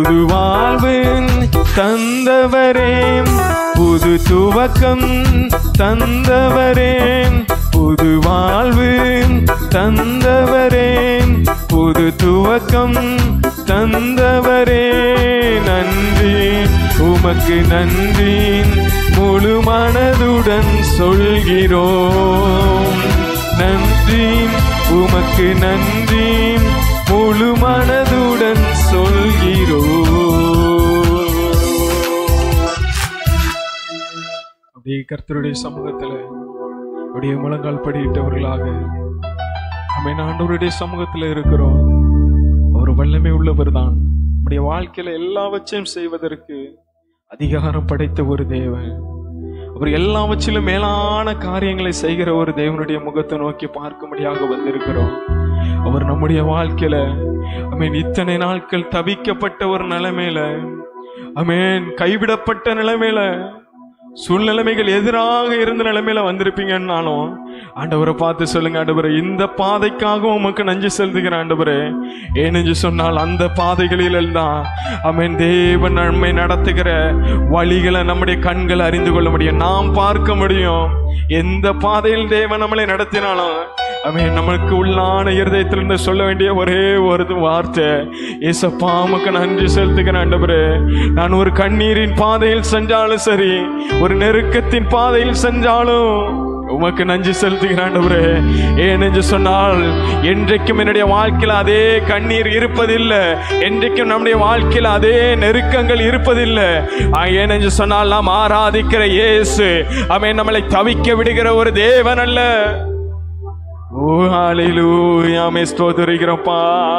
புது வாழ்வு தந்தவரே புது துவக்கம் தந்தவரே புது வாழ்வு தந்தவரே புது துவக்கம் தந்தவரே நன்றி உமக்கு நன்றி முழு மனதுடன் சொல்கிறோம் நன்றி உமக்கு நன்றி முழு மனதுடன் சொல்கிறோம் அப்படியே கர்த்தருடைய சமூகத்துல அப்படியே முழங்கால் படியிட்டவர்களாக நம்ம ஆண்டவருடைய சமூகத்துல இருக்கிறோம் அவர் வல்லமை உள்ளவர் தான் நம்முடைய வாழ்க்கையில எல்லாவற்றையும் செய்வதற்கு அதிகாரம் படைத்த ஒரு தேவன் அவர் எல்லாவற்றிலும் மேலான காரியங்களை செய்கிற ஒரு தேவனுடைய முகத்தை நோக்கி பார்க்கும்படியாக வந்திருக்கிறோம் அவர் நம்முடைய வாழ்க்கையில அமேன் இத்தனை நாட்கள் தவிக்கப்பட்ட ஒரு நிலைமையில அமேன் கைவிடப்பட்ட நிலைமையில சூழ்நிலைமைகள் எதிராக இருந்த நிலைமையில வந்திருப்பீங்கன்னாலும் ஆண்டவரை பார்த்து சொல்லுங்க ஆண்டவரே இந்த பாதைக்காக உமக்கு நஞ்சு செலுத்துகிற ஆண்டவரே ஏனென்று சொன்னால் அந்த பாதைகளில் தான் அவன் தேவன் நம்மை நடத்துகிற வழிகளை நம்முடைய கண்கள் அறிந்து கொள்ள முடியும் நாம் பார்க்க முடியும் எந்த பாதையில் தேவன் நம்மளை நடத்தினாலும் அவன் நம்மளுக்கு உள்ளான இருதயத்திலிருந்து சொல்ல வேண்டிய ஒரே ஒரு வார்த்தை ஏசப்பா உமக்கு நன்றி செலுத்துகிறேன் ஆண்டவரே நான் ஒரு கண்ணீரின் பாதையில் சென்றாலும் சரி ஒரு நெருக்கத்தின் பாதையில் சென்றாலும் உமக்கு நன்றி செலுத்துகிறேன் ஆண்டவரே ஏனென்று சொன்னால் என்றைக்கும் என்னுடைய வாழ்க்கையில் அதே கண்ணீர் இருப்பதில்லை என்றைக்கும் நம்முடைய வாழ்க்கையில் அதே நெருக்கங்கள் இருப்பதில்லை ஆ, ஏனென்று சொன்னால் நாம் ஆராதிக்கிற இயேசு அவன் நம்மளை தவிக்க விடுகிற ஒரு தேவன் அல்ல ஓ ஹalleluya ஸ்தோத்திரிக்கிறோம்ப்பா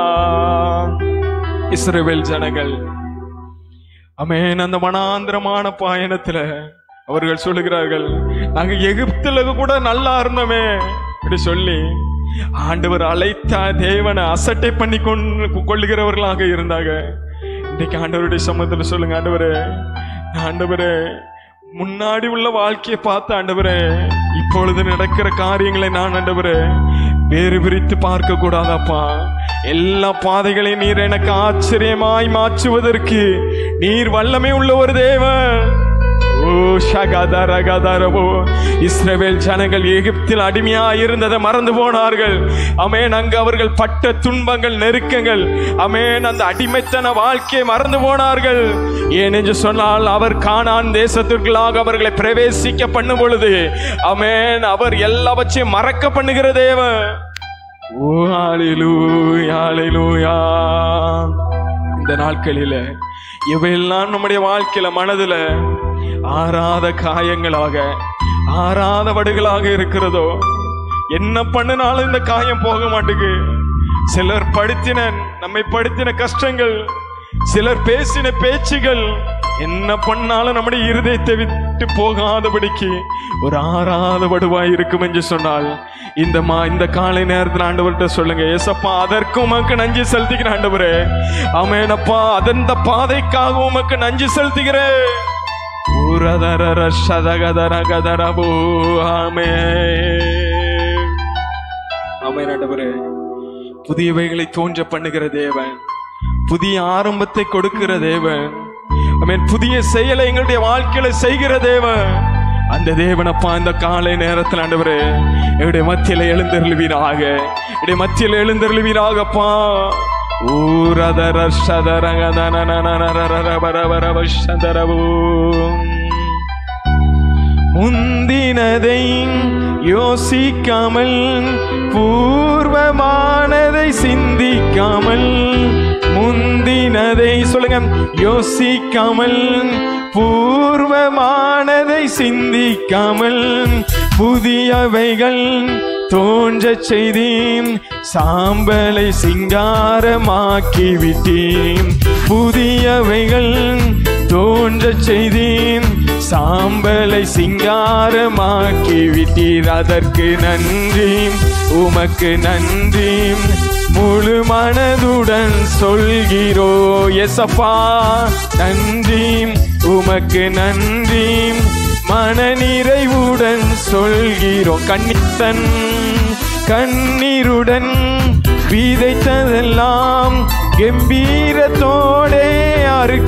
இஸ்ரவேல் ஜனங்கள் அமேன் அந்த மனாந்திரமான பயணத்துல அவர்கள் சொல்லுகிறார்கள் நாங்க எகிப்துல கூட நல்லா இருந்தோமே அப்படி சொல்லி ஆண்டவர் அழைத்த தேவனை அசட்டை பண்ணி கொண்டு கொள்ளுகிறவர்களாக இருந்தாங்க இன்னைக்கு ஆண்டவருடைய சமூகத்துல சொல்லுங்க ஆண்டவரே ஆண்டவரே முன்னாடி உள்ள வாழ்க்கையை பார்த்த ஆண்டவரே இப்பொழுது நடக்கிற காரியங்களை நான் ஆண்டவரே வேறு பிரித்து பார்க்க கூடாதப்பா எல்லா பாதைகளையும் நீர் எனக்கு ஆச்சரியமாய் மாற்றுவதற்கு நீர் வல்லமை உள்ள ஒரு தேவன் ஓ ஷகதரகதரவோ இஸ்ரவேல் ஜனங்கள் எகிப்தில் அடிமையா இருந்ததை மறந்து போனார்கள் அமேன் அங்கு அவர்கள் பட்ட துன்பங்கள் நெருக்கங்கள் அமேன் அந்த அடிமைத்தன வாழ்க்கையை மறந்து போனார்கள் ஏனென்று சொன்னால் அவர் கானான் தேசத்திற்குள்ளாக அவர்களை பிரவேசிக்க பண்ணும் பொழுது அமேன் அவர் எல்லாவற்றையும் மறக்க பண்ணுகிற தேவன் ஓ ஹalleluya ஹalleluya இந்த நாட்களில இவையெல்லாம் நம்முடைய வாழ்க்கையில மனதுல ஆறாத காயங்களாக ஆறாத வடுகளாக இருக்கிறதோ என்ன பண்ணினாலும் இந்த காயம் போக மாட்டுக்கு சிலர் படுத்தின நம்மை படுத்தின கஷ்டங்கள் சிலர் பேசின பேச்சுகள் என்ன பண்ணாலும் நம்முடைய இருதயத்தை விட்டு போகாதபடிக்கு ஒரு ஆறாத வடுவாய் இருக்கும் என்று சொன்னால் இந்த மா இந்த காலை நேரத்தில் ஆண்டவர்கிட்ட சொல்லுங்க ஏசப்பா அதற்கு உமக்கு நஞ்சு செலுத்திக்கிறேன் ஆண்டவரே ஆமேனப்பா அதந்த பாதைக்காக உமக்கு நஞ்சு செலுத்துகிறேன் ஊரதரர சதகதர கதரபூ ஆமே ஆமே ஆண்டவரே புதியவைகளை தோன்ற பண்ணுகிற தேவன் புதிய ஆரம்பத்தை கொடுக்கிற தேவன் ஆமென் புதிய செயலை எங்களுடைய வாழ்க்கையில செய்கிற தேவன் அந்த தேவனப்பா இந்த காலை நேரத்தில் ஆண்டவரே எங்களுடைய மத்தியில எழுந்தருளுவீராக என்னுடைய மத்தியில எழுந்தருளுவீராகப்பா ஊரதர முந்தினதை யோசிக்காமல் பூர்வமானதை சிந்திக்காமல் முந்தினதை சொல்லுங்க யோசிக்காமல் பூர்வமானதை சிந்திக்காமல் புதியவைகள் தோன்றச் செய்தீம் சாம்பலை சிங்காரமாக்கி விட்டீம் புதியவைகள் தோன்றச் செய்தீம் சாம்பலை சிங்காரமாக்கி விட்டீர் அதற்கு நன்றி உமக்கு நன்றி முழு மனதுடன் சொல்கிறோ எசப்பா நன்றி உமக்கு நன்றி மனநிறைவுடன் சொல்கிறோம் கண்ணித்தன் கண்ணீருடன் விதைத்ததெல்லாம் கம்பீரத்தோடே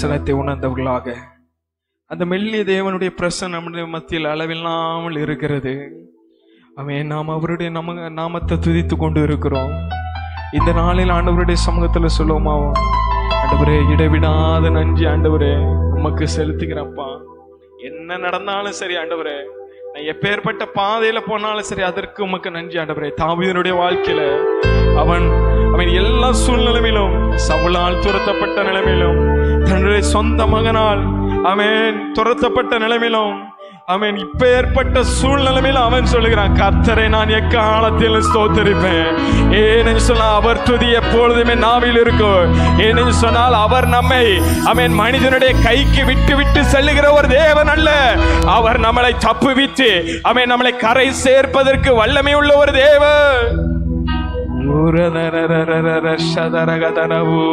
பிரசனத்தை உணர்ந்தவர்களாக அந்த மெல்லிய தேவனுடைய பிரசனம் நம்முடைய மத்தியில் அளவில்லாமல் இருக்கிறது அவன் நாம் அவருடைய நம நாமத்தை துதித்து கொண்டு இருக்கிறோம் இந்த நாளில் ஆண்டவருடைய சமூகத்தில் சொல்லுவோமா ஆண்டவரே இடைவிடாத நன்றி ஆண்டவரே உமக்கு செலுத்துகிறப்பா என்ன நடந்தாலும் சரி ஆண்டவரே நான் எப்பேற்பட்ட பாதையில போனாலும் சரி அதற்கு உமக்கு நன்றி ஆண்டவரே தாவீதனுடைய வாழ்க்கையில அவன் அவன் எல்லா சூழ்நிலையிலும் சவுளால் துரத்தப்பட்ட நிலைமையிலும் தன்னுடைய சொந்த மகனால் அவன் துரத்தப்பட்ட நிலைமையிலும் அவன் இப்ப ஏற்பட்ட சூழ்நிலைமையில அவன் சொல்லுகிறான் கர்த்தரை நான் எக்காலத்தில் ஸ்தோத்தரிப்பேன் ஏனென்று சொன்னால் அவர் துதி எப்பொழுதுமே நாவில் இருக்கும் ஏனென்று சொன்னால் அவர் நம்மை அவன் மனிதனுடைய கைக்கு விட்டு விட்டு செல்லுகிற ஒரு தேவன் அல்ல அவர் நம்மளை தப்புவித்து அவன் நம்மளை கரை சேர்ப்பதற்கு வல்லமை உள்ள ஒரு தேவன் ஊரதரரரரர சதரகதனவோ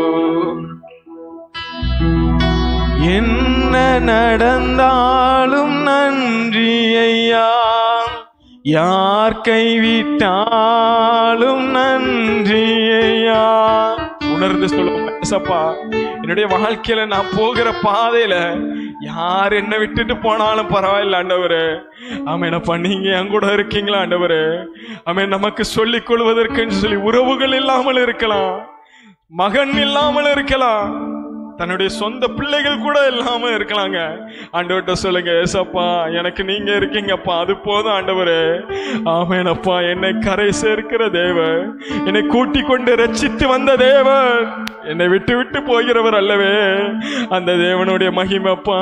என்ன நடந்தாலும் நன்றி ஐயா யார் கைவிட்டாலும் நன்றி ஐயா உணர்ந்து சொல்லுவோம் ஏசப்பா என்னுடைய வாழ்க்கையில நான் போகிற பாதையில யார் என்ன விட்டுட்டு போனாலும் பரவாயில்ல ஆண்டவரே ஆமேனப்பா நீங்க என் கூட இருக்கீங்களா ஆண்டவரே ஆமே நமக்கு சொல்லிக் கொள்வதற்குன்னு சொல்லி உறவுகள் இல்லாமல் இருக்கலாம் மகன் இல்லாமல் இருக்கலாம் தன்னுடைய சொந்த பிள்ளைகள் கூட இல்லாம இருக்கலாங்க ஆண்டவர்கிட்ட சொல்லுங்க ஏசப்பா எனக்கு நீங்க இருக்கீங்கப்பா அது போதும் ஆண்டவரே ஆமேனப்பா என்னை கரை சேர்க்கிற தேவன் என்னை கூட்டிக் கொண்டு ரட்சித்து வந்த தேவன் என்னை விட்டு விட்டு போகிறவர் அல்லவே அந்த தேவனுடைய மகிமப்பா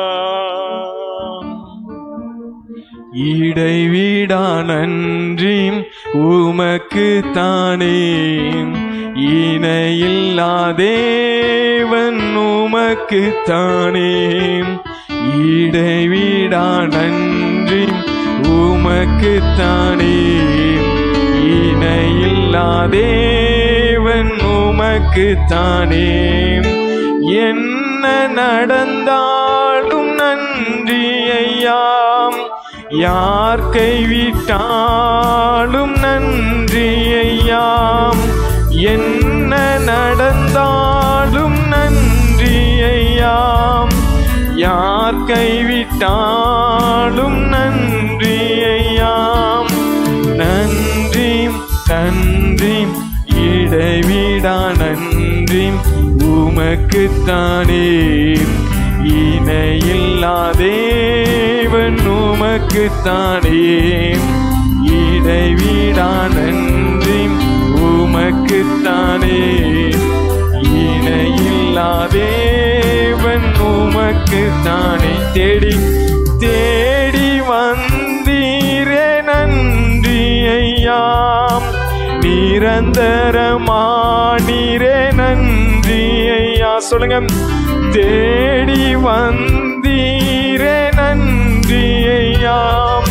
இடைவிடா நன்றி உமக்கு தானே இணையில்லா தேவன் உமக்கு தானே இடைவிடா நன்றி உமக்கு தானே இணையில்லா தேவன் உமக்கு தானே என்ன நடந்தாலும் நன்றி ஐயாம் யார் கைவிட்டாலும் நன்றி ஐயாம் என்ன நடந்தாலும் நன்றி ஐயாம் யார் கைவிட்டாலும் நன்றி ஐயாம் நன்றி நன்றி இடைவிடா நன்றி உமக்குத்தானே இணையில்லா தேவன் உமக்குத்தானே இடைவிடா நன்றி உமக்குத்தானே இணையில்லா தேவன் உமக்குத்தானே தேடி தேடி வந்தீரே நன்றி ஐயாம் நிரந்தரமானீரே நன்றி ஐயா சொல்லுங்க தேடி வந்தீரே நன்றி ஐயாம்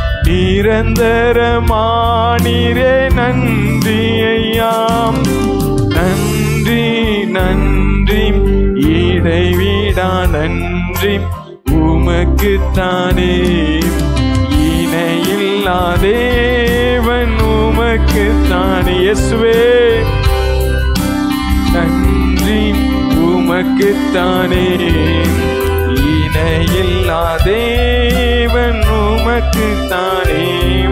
நிரந்தரமானீரே நன்றி ஐயாம் நன்றி நன்றி இடைவிடா நன்றி உமக்குத்தானே இணையில்லா தேவன் உமக்குத்தானே இயேசுவே நன்றி உமக்குத்தானே இணையில்லா தேவன் உமக்குத்தானே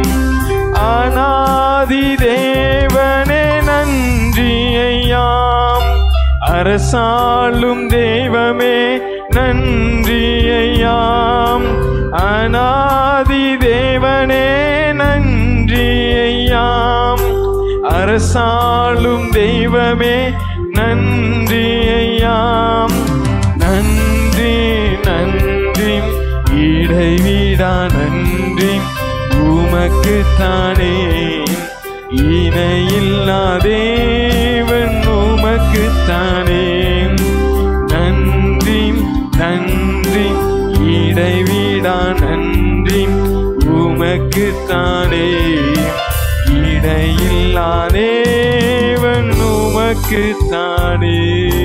அநாதி தேவனே நன்றி ஐயாம் அரசாளும் தெய்வமே நன்றி ஐயாம் அநாதி தேவனே நன்றி ஐயாம் அரசாளும் தெய்வமே நன்றி ஐயாம் நன்றி நன்றி இடைவிடா நன்றி உமக்குத்தானே இணையில்லா தேவன் உமக்குத்தானே நன்றி நன்றி இடைவிடா நன்றி உமக்குத்தானே இடையில்லா தேவன் உமக்குத்தானே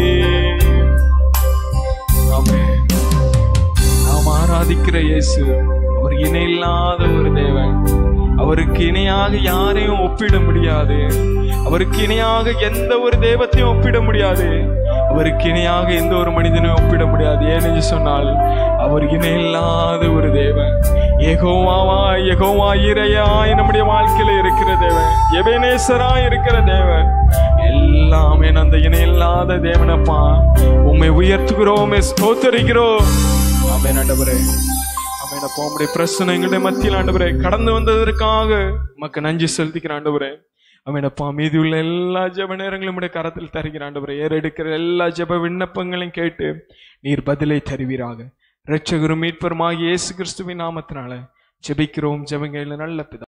ஆமென். நாம் ஆராதிக்கிற இயேசு அவர் இணையில்லாத ஒரு தேவன் அவருக்கு இணையாக யாரையும் ஒப்பிட முடியாது அவருக்கு இணையாக எந்த ஒரு தெய்வத்தையும் ஒப்பிட முடியாது அவருக்கு இணையாக எந்த ஒரு மனிதனையும் ஒப்பிட முடியாது ஏனென்று சொன்னால் அவர் இணையில்லாத ஒரு தேவன் ஏகோவாவா ஏகோவா இறையாய் நம்முடைய வாழ்க்கையில இருக்கிற தேவன் எபேனேசரா இருக்கிற தேவன் எல்லாமே அந்த இணையில்லாத தேவனப்பா உம்மை உயர்த்துகிறோம் ஸ்தோத்தரிக்கிறோம் ஆமென் ஆண்டவரே ஆமென் உம்முடைய பிரச்சனை எங்களுடைய மத்தியில் ஆண்டவரே கடந்து வந்ததற்காக உமக்கு நன்றி செலுத்திக்கிற ஆண்டவரே அமீனப்பா மீதி உள்ள எல்லா ஜெப நேரங்களும் உடைய கரத்தில் தருகிற ஆண்டவரே ஏறெடுக்கிற எல்லா ஜெப விண்ணப்பங்களையும் கேட்டு நீர் பதிலை தருவீராக இரட்சகரும் மீட்பருமாகிய இயேசு கிறிஸ்துவின் நாமத்தினால ஜெபிக்கிறோம் ஜெபங்களில் நல்ல பிதா